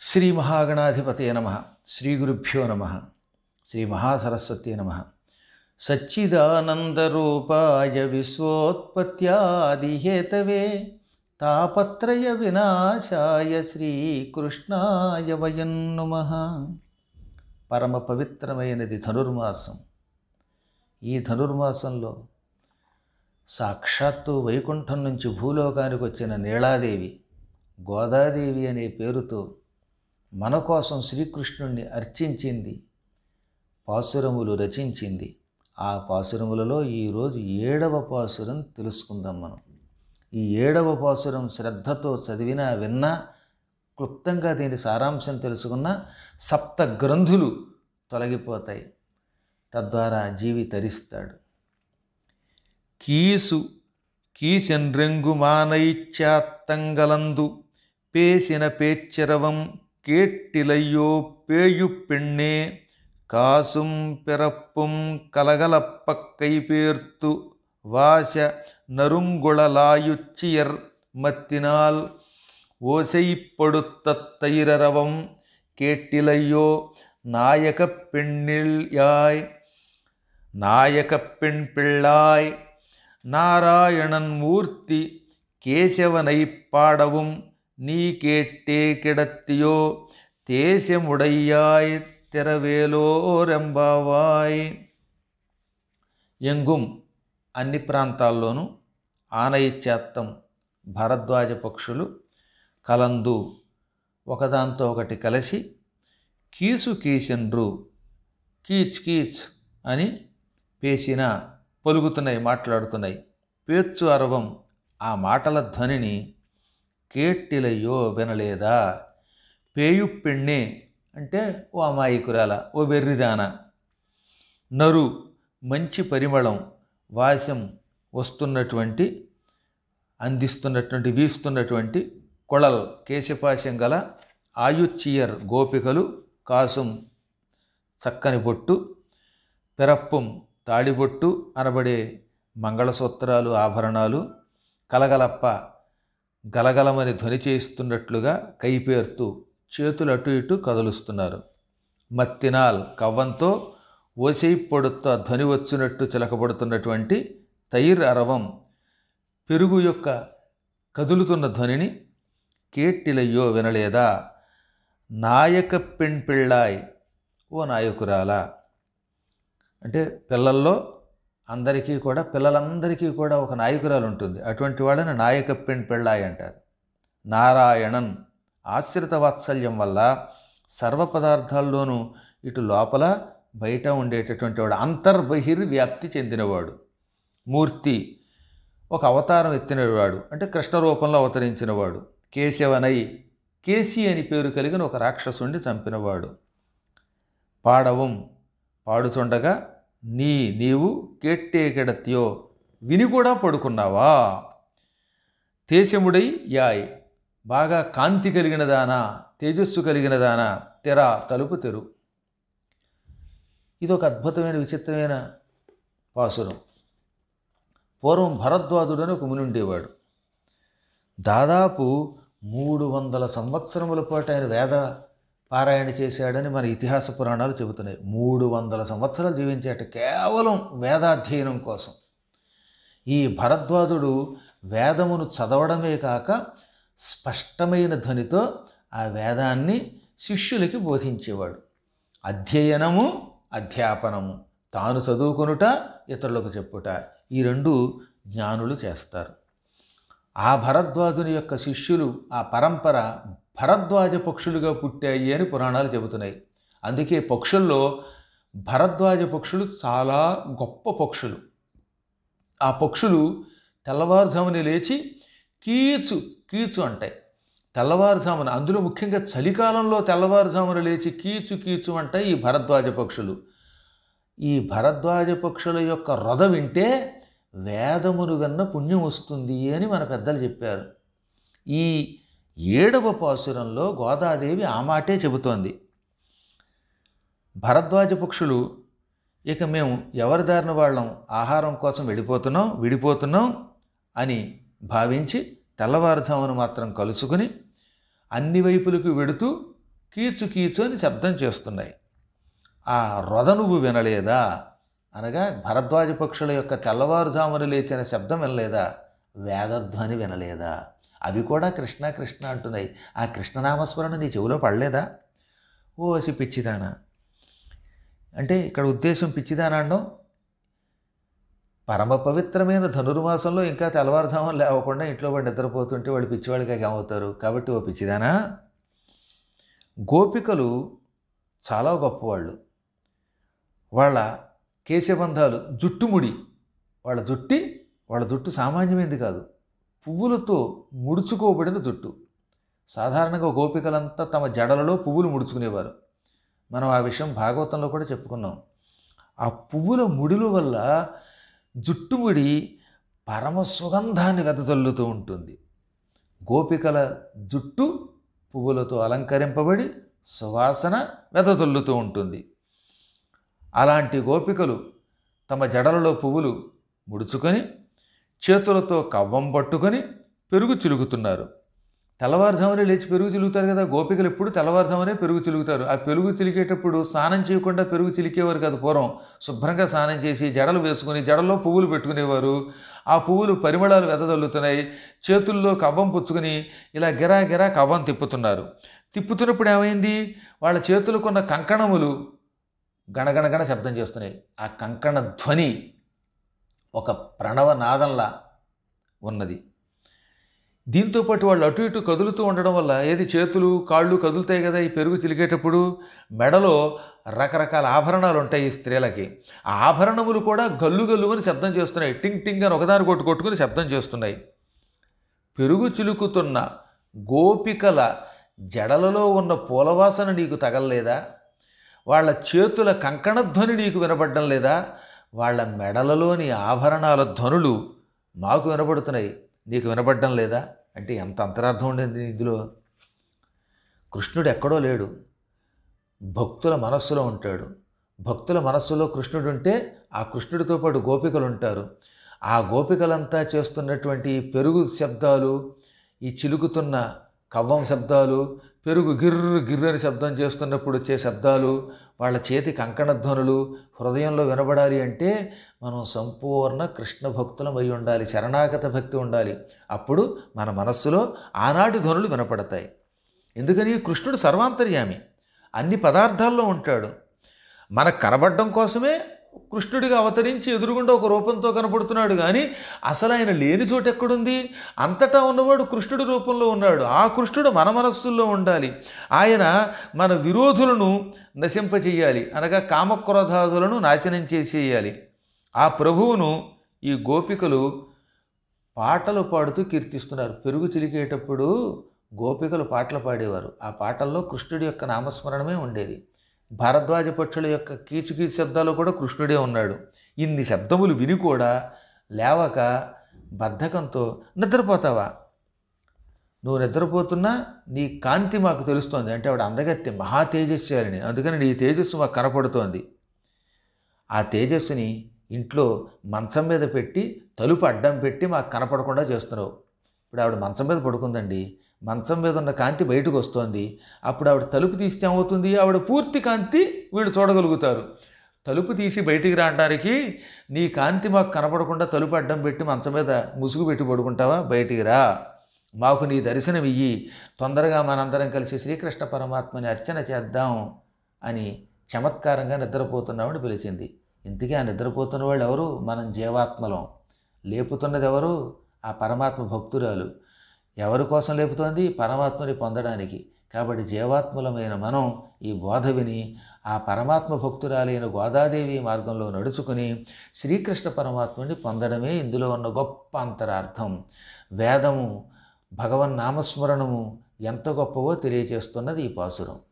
శ్రీ మహాగణాధిపతయ నమ శ్రీ గురుభ్యో నమ శ్రీ మహాసరస్వతి నమ సచ్చిదానందరూపాయ విశ్వోత్పత్యాదిహేతవే తాపత్రయ వినాశాయ శ్రీకృష్ణాయ వయం నుమః పరమ పవిత్రమైనది ధనుర్మాసం ఈ ధనుర్మాసంలో సాక్షాత్తు వైకుంఠం నుంచి భూలోకానికి వచ్చిన నీళాదేవి గోదాదేవి అనే పేరుతో మన కోసం శ్రీకృష్ణుణ్ణి అర్చించింది పాసురములు రచించింది ఆ పాసురములలో ఈరోజు ఏడవ పాసురం తెలుసుకుందాం మనం ఈ ఏడవ పాసురం శ్రద్ధతో చదివినా విన్నా క్లుప్తంగా దీని సారాంశం తెలుసుకున్నా సప్త గ్రంథులు తొలగిపోతాయి తద్వారా జీవి తరిస్తాడు కీసు కీసెన్రెంగు మానైత్యాత్తంగలందు పేసిన పేచ్చరవం కేట్టిలయ్యో పేయు పెണ്ണే కాసుం పెరప్పుం కలగలప్పక్కై పేర్తు వాశ நறுங்குழலாயுச்சியர் மத்தினால் ஓசைப்படுத்தத்தைரரவம் கேட்டிலையோ நாயகப் பெண்ணில் யாய் நாயகப் பெண் பிள்ளாய் நாராயணன் மூர்த்தி கேசவனைப் பாடவும் நீ கேட்டே கிடத்தியோ தேசமுடையாய் తెరవేలోరెంబావాయ్ ఎంగుం అన్ని ప్రాంతాల్లోనూ ఆనయిత్యాత్తం భరద్వాజ పక్షులు కలందు ఒకదాంతో ఒకటి కలిసి కీసు కీసెండ్రు కీచ్ కీచ్ అని పేసిన పలుకుతున్నాయి మాట్లాడుతున్నాయి పేర్చు అరవం ఆ మాటల ధ్వనిని కేట్టిలయ్యో వినలేదా పేయు పెಣ್ಣే అంటే ఓ అమాయకురాల ఓ వెర్రిదాన నరు మంచి పరిమళం వాసం వస్తున్నటువంటి అందిస్తున్నటువంటి వీస్తున్నటువంటి కొళల్ కేశపాశం గల ఆయుచ్చియర్ గోపికలు కాసుం చక్కని బొట్టు పెరప్పుం తాడిబొట్టు అనబడే మంగళసూత్రాలు ఆభరణాలు కలగలప్ప గలగలమని ధ్వని చేస్తున్నట్లుగా కైపేర్తూ చేతులు అటు ఇటు కదులుస్తున్నారు మత్తినాల్ కవ్వంతో ఓసై పొడుతో ధ్వని వచ్చినట్టు చిలకబడుతున్నటువంటి తైర్ అరవం పెరుగు యొక్క కదులుతున్న ధ్వనిని కేట్టిలయ్యో వినలేదా నాయక పెణ్ పిళ్ళాయ్ ఓ నాయకురాలా అంటే పిల్లల్లో అందరికీ కూడా పిల్లలందరికీ కూడా ఒక నాయకురాలు ఉంటుంది అటువంటి వాళ్ళని నాయక పెణ్ పిళ్ళాయ్ అంటారు నారాయణన్ ఆశ్రిత వాత్సల్యం వల్ల సర్వ పదార్థాల్లోనూ ఇటు లోపల బయట ఉండేటటువంటి వాడు అంతర్బహిర్ వ్యాప్తి చెందినవాడు మూర్తి ఒక అవతారం ఎత్తినవాడు అంటే కృష్ణ రూపంలో అవతరించినవాడు కేశవనై కేసి అని పేరు కలిగిన ఒక రాక్షసుణ్ణి చంపినవాడు పాడవం పాడుచుండగా నీ నీవు కేట్టే కెడత్యో విని కూడా పడుకున్నావా తేశముడై యాయ్ బాగా కాంతి కలిగిన దానా తేజస్సు కలిగిన దానా తెర తలుపు తెరు ఇది ఒక అద్భుతమైన విచిత్రమైన పాసురం పూర్వం భరద్వాజుడని ఒక ముని ఉండేవాడు దాదాపు మూడు వందల సంవత్సరముల పాటు ఆయన వేద పారాయణ చేశాడని మన ఇతిహాస పురాణాలు చెబుతున్నాయి మూడు వందల సంవత్సరాలు జీవించేట కేవలం వేదాధ్యయనం కోసం ఈ భరద్వాజుడు వేదమును చదవడమే కాక స్పష్టమైన ధ్వనితో ఆ వేదాన్ని శిష్యులకి బోధించేవాడు అధ్యయనము అధ్యాపనము తాను చదువుకొనుట ఇతరులకు చెప్పుట ఈ రెండు జ్ఞానులు చేస్తారు ఆ భరద్వాజుని యొక్క శిష్యులు ఆ పరంపర భరద్వాజ పక్షులుగా పుట్టాయి అని పురాణాలు చెబుతున్నాయి అందుకే పక్షుల్లో భరద్వాజ పక్షులు చాలా గొప్ప పక్షులు ఆ పక్షులు తెల్లవారుజామున లేచి కీచు కీచు అంటాయి తెల్లవారుజామున అందులో ముఖ్యంగా చలికాలంలో తెల్లవారుజామున లేచి కీచు కీచు అంటాయి ఈ భరద్వాజ పక్షులు ఈ భరద్వాజ పక్షుల యొక్క రొద వింటే వేదమును విన్న పుణ్యం వస్తుంది అని మన పెద్దలు చెప్పారు ఈ ఏడవ పాసురంలో గోదాదేవి ఆ మాటే చెబుతోంది భరద్వాజ పక్షులు ఇక మేము ఎవరి దారిన వాళ్ళం ఆహారం కోసం వెళ్ళిపోతున్నాం విడిపోతున్నాం అని భావించి తెల్లవారుజామున మాత్రం కలుసుకుని అన్ని వైపులకు వెడుతూ కీచు కీచు అని శబ్దం చేస్తున్నాయి ఆ రొద నువ్వు వినలేదా అనగా భరద్వాజ పక్షుల యొక్క తెల్లవారుజామున లేచిన శబ్దం వినలేదా వేదధ్వని వినలేదా అవి కూడా కృష్ణ కృష్ణ అంటున్నాయి ఆ కృష్ణనామస్మరణ నీ చెవిలో పడలేదా ఓసి పిచ్చిదానా అంటే ఇక్కడ ఉద్దేశం పిచ్చిదానా అనడం పరమ పవిత్రమైన ధనుర్మాసంలో ఇంకా తెల్లవారుజామున లేవకుండా ఇంట్లో వాడు నిద్రపోతుంటే వాళ్ళు పిచ్చివాడిగా ఏమవుతారు కాబట్టి ఓ పిచ్చిదానా గోపికలు చాలా గొప్పవాళ్ళు వాళ్ళ కేశబంధాలు జుట్టుముడి వాళ్ళ జుట్టి వాళ్ళ జుట్టు సామాన్యమైనది కాదు పువ్వులతో ముడుచుకోబడిన జుట్టు సాధారణంగా గోపికలంతా తమ జడలలో పువ్వులు ముడుచుకునేవారు మనం ఆ విషయం భాగవతంలో కూడా చెప్పుకున్నాం ఆ పువ్వుల ముడుల వల్ల జుట్టుముడి పరమ సుగంధాన్ని వెదజల్లుతూ ఉంటుంది గోపికల జుట్టు పువ్వులతో అలంకరింపబడి సువాసన వెదజల్లుతూ ఉంటుంది అలాంటి గోపికలు తమ జడలలో పువ్వులు ముడుచుకొని చేతులతో కవ్వం పట్టుకొని పెరుగు చిలుకుతున్నారు తెల్లవారుజామునే లేచి పెరుగు చిలుగుతారు కదా గోపికలు ఎప్పుడు తెల్లవారుజామునే పెరుగు చిలుగుతారు ఆ పెరుగు చిలికేటప్పుడు స్నానం చేయకుండా పెరుగు చిలికేవారు కదా పూర్వం శుభ్రంగా స్నానం చేసి జడలు వేసుకుని జడలో పువ్వులు పెట్టుకునేవారు ఆ పువ్వులు పరిమళాలు వెదజల్లుతున్నాయి చేతుల్లో కవ్వం పుచ్చుకుని ఇలా గిరా గిరా కవ్వం తిప్పుతున్నారు తిప్పుతున్నప్పుడు ఏమైంది వాళ్ళ చేతులకున్న కంకణములు గణగణగణ శబ్దం చేస్తున్నాయి ఆ కంకణ ధ్వని ఒక ప్రణవ నాదంలా ఉన్నది దీంతోపాటు వాళ్ళు అటు ఇటు కదులుతూ ఉండడం వల్ల ఏది చేతులు కాళ్ళు కదులుతాయి కదా ఈ పెరుగు చిలికేటప్పుడు మెడలో రకరకాల ఆభరణాలు ఉంటాయి ఈ స్త్రీలకి ఆ ఆభరణములు కూడా గల్లు గల్లు అని శబ్దం చేస్తున్నాయి టింగ్ టింగ్ అని ఒకదాని కొట్టు కొట్టుకుని శబ్దం చేస్తున్నాయి పెరుగు చిలుకుతున్న గోపికల జడలలో ఉన్న పూలవాసన నీకు తగలలేదా వాళ్ళ చేతుల కంకణధ్వని నీకు వినపడడం లేదా వాళ్ళ మెడలలోని ఆభరణాల ధ్వనులు మాకు వినపడుతున్నాయి నీకు వినపడడం లేదా అంటే ఎంత అంతరార్థం ఉండేది ఇందులో కృష్ణుడు ఎక్కడో లేడు భక్తుల మనస్సులో ఉంటాడు భక్తుల మనస్సులో కృష్ణుడు ఉంటే ఆ కృష్ణుడితో పాటు గోపికలు ఉంటారు ఆ గోపికలంతా చేస్తున్నటువంటి ఈ పెరుగు శబ్దాలు ఈ చిలుకుతున్న కవ్వం శబ్దాలు పెరుగు గిర్రు గిర్రని శబ్దం చేస్తున్నప్పుడు వచ్చే శబ్దాలు వాళ్ళ చేతి కంకణధ్వనులు హృదయంలో వినబడాలి అంటే మనం సంపూర్ణ కృష్ణ భక్తులం అయి ఉండాలి శరణాగత భక్తి ఉండాలి అప్పుడు మన మనస్సులో ఆనాటి ధ్వనులు వినపడతాయి ఎందుకని కృష్ణుడు సర్వాంతర్యామి అన్ని పదార్థాల్లో ఉంటాడు మనకు కనబడడం కోసమే కృష్ణుడిగా అవతరించి ఎదురుగుండా ఒక రూపంతో కనపడుతున్నాడు కానీ అసలు ఆయన లేని చోటు ఎక్కడుంది అంతటా ఉన్నవాడు కృష్ణుడి రూపంలో ఉన్నాడు ఆ కృష్ణుడు మన మనస్సుల్లో ఉండాలి ఆయన మన విరోధులను నశింపచేయాలి అనగా కామక్రోధాదులను నాశనం చేసేయాలి ఆ ప్రభువును ఈ గోపికలు పాటలు పాడుతూ కీర్తిస్తున్నారు పెరుగు చిలికేటప్పుడు గోపికలు పాటలు పాడేవారు ఆ పాటల్లో కృష్ణుడి యొక్క నామస్మరణమే ఉండేది భారద్వాజ పక్షుల యొక్క కీచుకీచు శబ్దాలు కూడా కృష్ణుడే ఉన్నాడు ఇన్ని శబ్దములు విని కూడా లేవక బద్ధకంతో నిద్రపోతావా నువ్వు నిద్రపోతున్నా నీ కాంతి మాకు తెలుస్తోంది అంటే ఆవిడ అందగత్తి మహా తేజస్వారిని అందుకని నీ తేజస్సు మాకు కనపడుతోంది ఆ తేజస్సుని ఇంట్లో మంచం మీద పెట్టి తలుపు అడ్డం పెట్టి మాకు కనపడకుండా చేస్తున్నావు ఇప్పుడు ఆవిడ మంచం మీద పడుకుందండి మంచం మీద ఉన్న కాంతి బయటకు వస్తోంది అప్పుడు ఆవిడ తలుపు తీస్తే ఏమవుతుంది ఆవిడ పూర్తి కాంతి వీళ్ళు చూడగలుగుతారు తలుపు తీసి బయటికి రావడానికి నీ కాంతి మాకు కనపడకుండా తలుపు అడ్డం పెట్టి మంచం మీద ముసుగు పెట్టి పడుకుంటావా బయటికి రా మాకు నీ దర్శనం ఇయ్యి తొందరగా మనందరం కలిసి శ్రీకృష్ణ పరమాత్మని అర్చన చేద్దాం అని చమత్కారంగా నిద్రపోతున్నామని పిలిచింది ఇంతకీ ఆ నిద్రపోతున్న వాళ్ళు ఎవరు మనం జీవాత్మలం లేపుతున్నది ఎవరు ఆ పరమాత్మ భక్తురాలు ఎవరి కోసం లేపుతోంది పరమాత్మని పొందడానికి కాబట్టి జీవాత్ములమైన మనం ఈ బోధ విని ఆ పరమాత్మ భక్తురాలైన గోదాదేవి మార్గంలో నడుచుకుని శ్రీకృష్ణ పరమాత్ముని పొందడమే ఇందులో ఉన్న గొప్ప అంతరార్థం వేదము భగవన్ నామస్మరణము ఎంత గొప్పవో తెలియచేస్తున్నది ఈ పాసురం